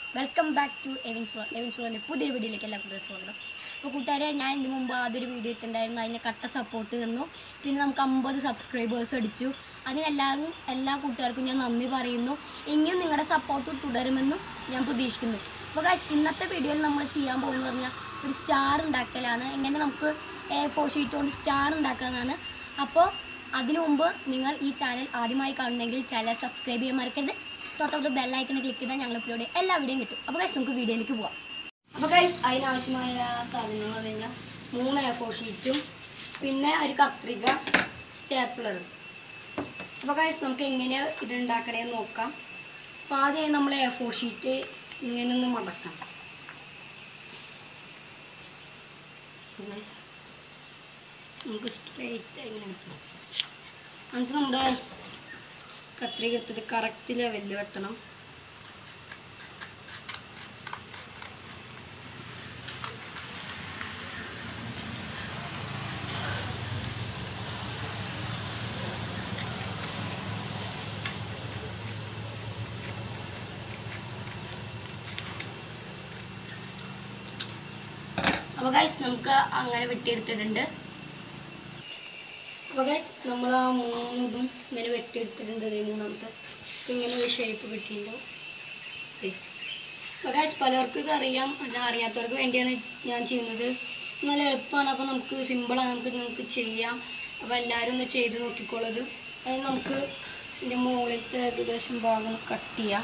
Welcome back to Evins Flow Evins ഫ്ലോൻ്റെ പുതിയൊരു വീഡിയോയിലേക്ക് എല്ലാ കൂട്ടരും സ്വാഗതം അപ്പോൾ കൂട്ടുകാരെ ഞാൻ ഇതിന് മുമ്പ് അതൊരു വീഡിയോ ഇട്ടുണ്ടായിരുന്നു അതിന് കട്ട സപ്പോർട്ട് തന്നു പിന്നെ നമുക്ക് അമ്പത് സബ്സ്ക്രൈബേഴ്സ് അടിച്ചു അതിനെല്ലാവരും എല്ലാ കൂട്ടുകാർക്കും ഞാൻ നന്ദി പറയുന്നു ഇനിയും നിങ്ങളുടെ സപ്പോർട്ട് തുടരുമെന്നും ഞാൻ പ്രതീക്ഷിക്കുന്നു അപ്പോൾ guys, ഇന്നത്തെ വീഡിയോയിൽ നമ്മൾ ചെയ്യാൻ പോകുന്നത് പറഞ്ഞാൽ ഒരു സ്റ്റാർ ഉണ്ടാക്കലാണ് എങ്ങനെ നമുക്ക് എ ഫോർ ഷീറ്റ് കൊണ്ട് സ്റ്റാർ ഉണ്ടാക്കാനാണ് അപ്പോൾ അതിനു മുമ്പ് നിങ്ങൾ ഈ ചാനൽ ആദ്യമായി കാണുന്നെങ്കിൽ ചാനൽ സബ്സ്ക്രൈബ് ചെയ്യാൻ മറക്കരുത് തൊട്ടടുത്ത് ബെല്ലൈക്കനെ ക്ലിക്ക് ചെയ്താൽ ഞങ്ങൾ അപ്ലോഡ് ചെയ്യും എല്ലാ വീഡിയോയും കിട്ടും അപ്പോൾ ഗൈസ് നമുക്ക് വീഡിയോയിലേക്ക് പോവാം അപ്പോൾ ഗൈസ് അതിനാവശ്യമായ സാധനങ്ങൾ എന്ന് പറഞ്ഞു കഴിഞ്ഞാൽ മൂന്ന് എ ഫോർ ഷീറ്റും പിന്നെ ഒരു കത്രിക സ്റ്റാപ്ലറും അപ്പോൾ ഗൈസ് നമുക്ക് എങ്ങനെ ഇത് ഉണ്ടാക്കണേന്ന് നോക്കാം അപ്പോൾ ആദ്യം നമ്മൾ എ ഫോർ ഷീറ്റ് ഇങ്ങനെ ഒന്ന് മടക്കാം Guys, നമുക്ക് സ്ട്രെയിറ്റ് ഇങ്ങനെ കിട്ടും എന്നിട്ട് നമ്മുടെ കത്രിക എടുത്തിട്ട് കറക്റ്റ് ലെവലിൽ വെട്ടണം അപ്പോൾ ഗൈസ് നമുക്ക് അങ്ങനെ വെട്ടിയെടുത്തിട്ടുണ്ട് അപ്പോൾ ഗൈസ് നമ്മൾ ആ മൂന്നിതും ഇങ്ങനെ വെട്ടിയെടുത്തിട്ടുണ്ട് ഇത് മൂന്നാമത്തെ അപ്പോൾ ഇങ്ങനെ ഒരു ഷേപ്പ് കിട്ടിയിട്ടുണ്ടാവും അപ്പോൾ ഗൈസ് പലർക്കും ഇത് അറിയാം അത് അറിയാത്തവർക്ക് വേണ്ടിയാണ് ഞാൻ ചെയ്യുന്നത് നല്ല എളുപ്പമാണ് അപ്പോൾ നമുക്ക് സിമ്പിളാണ് നമുക്ക് നമുക്ക് ചെയ്യാം അപ്പോൾ എല്ലാവരും ഒന്ന് ചെയ്ത് നോക്കിക്കോളത് അത് നമുക്ക് ഇതിൻ്റെ മുകളിലത്തെ ഏകദേശം ഭാഗം കട്ട് ചെയ്യാം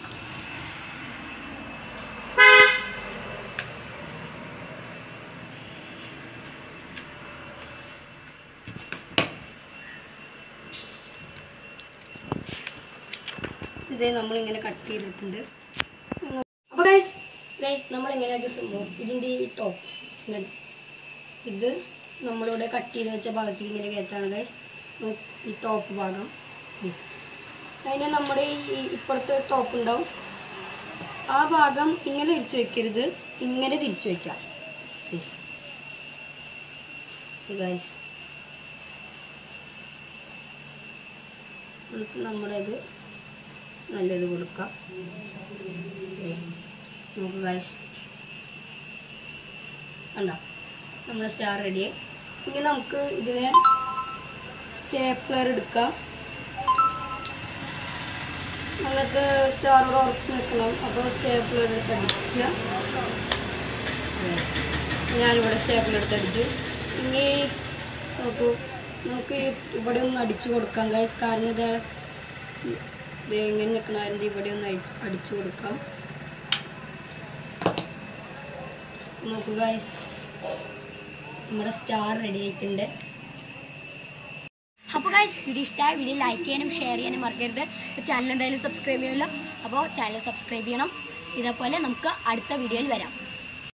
ഇത് നമ്മളിങ്ങനെ കട്ട് ചെയ്തിട്ടുണ്ട് അപ്പോൾ ഗൈസ് നമ്മളിങ്ങനെ സംഭവം ഇതിൻ്റെ ഈ ടോപ്പ് ഇങ്ങനെ ഇത് നമ്മളിവിടെ കട്ട് ചെയ്ത് വെച്ച ഭാഗത്തേക്ക് ഇങ്ങനെ കയറ്റാണ് ഗൈസ് ഈ ടോപ്പ് ഭാഗം ഉം. അതിന് നമ്മുടെ ഈ ഇപ്പുറത്തെ ടോപ്പ് ഉണ്ടാവും ആ ഭാഗം ഇങ്ങനെ തിരിച്ചു വെക്കരുത് ഇങ്ങനെ തിരിച്ചു വെക്കാം ഗൈസ് എന്നിട്ട് നമ്മുടെ ഇത് നല്ലത് കൊടുക്കാം ഏ, നമുക്ക് ഗൈസ് കണ്ടോ നമ്മുടെ സ്റ്റാർ റെഡിയായി ഇനി നമുക്ക് ഇതിനെ സ്റ്റേപ്ലർ എടുക്കാം അങ്ങനത്തെ സ്റ്റാറോട് ഉറച്ച് നിൽക്കണം അപ്പോൾ സ്റ്റേപ്ലർ എടുത്ത് അടിക്കുക ഞാനിവിടെ സ്റ്റേപ്ലർ എടുത്ത് അടിച്ചു ഇനി നോക്കൂ നമുക്ക് ഈ ഇവിടെ ഒന്ന് അടിച്ചു കൊടുക്കാം ഗൈസ് കാരണം ഇത് ഇത് എങ്ങനെ നിൽക്കണതിൻ്റെ ഇവിടെ ഒന്ന് അടിച്ച് അടിച്ചു കൊടുക്കാം നോക്കൂ ഗൈസ് നമ്മുടെ സ്റ്റാർ റെഡി ആയിട്ടുണ്ട് അപ്പോൾ ഗൈസ് വീഡിയോ ഇഷ്ടമായ വീഡിയോ ലൈക്ക് ചെയ്യാനും ഷെയർ ചെയ്യാനും മറക്കരുത് ചാനൽ എന്തായാലും സബ്സ്ക്രൈബ് ചെയ്യുമല്ലോ അപ്പോൾ ചാനൽ സബ്സ്ക്രൈബ് ചെയ്യണം ഇതേപോലെ നമുക്ക് അടുത്ത വീഡിയോയിൽ വരാം